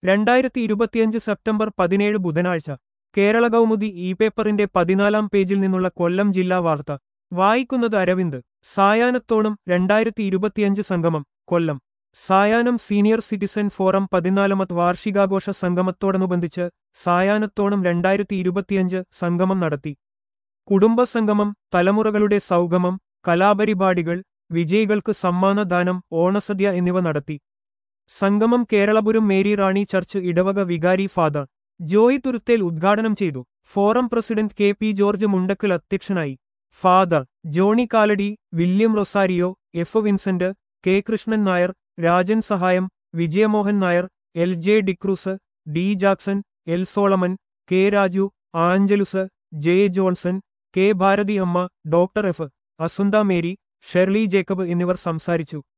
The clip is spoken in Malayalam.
രണ്ടായിരത്തി ഇരുപത്തിയഞ്ച് സെപ്റ്റംബർ പതിനേഴ് ബുധനാഴ്ച കേരള കൗമുദി ഇ പേപ്പറിന്റെ പതിനാലാം പേജിൽ നിന്നുള്ള കൊല്ലം ജില്ലാ വാർത്ത വായിക്കുന്നത് അരവിന്ദ് സായാഹ്നത്തോണം രണ്ടായിരത്തി ഇരുപത്തിയഞ്ച് സംഗമം കൊല്ലം സായാഹ്നം സീനിയർ സിറ്റിസൺ ഫോറം പതിനാലാമത് വാർഷികാഘോഷ സംഗമത്തോടനുബന്ധിച്ച് സായാഹ്നത്തോണം രണ്ടായിരത്തി ഇരുപത്തിയഞ്ച് സംഗമം നടത്തി കുടുംബസംഗമം തലമുറകളുടെ സൗഗമം കലാപരിപാടികൾ വിജയികൾക്ക് സമ്മാനദാനം ഓണസദ്യ എന്നിവ നടത്തി സംഗമം കേരളപുരം മേരി റാണി ചർച്ച് ഇടവക വികാരി ഫാദർ ജോയി തുരുത്തേൽ ഉദ്ഘാടനം ചെയ്തു forum president K P George Mundakkal അധ്യക്ഷനായി father Johnny Kalady William Rosario F Vincent K Krishnan Nair Rajan Sahayam Vijayamohan Nair L J D'Cruz D Jackson L Solomon K Raju Angelus J Johnson K Bharathi Amma doctor F Asunta Mary Shirley Jacob എന്നിവർ സംസാരിച്ചു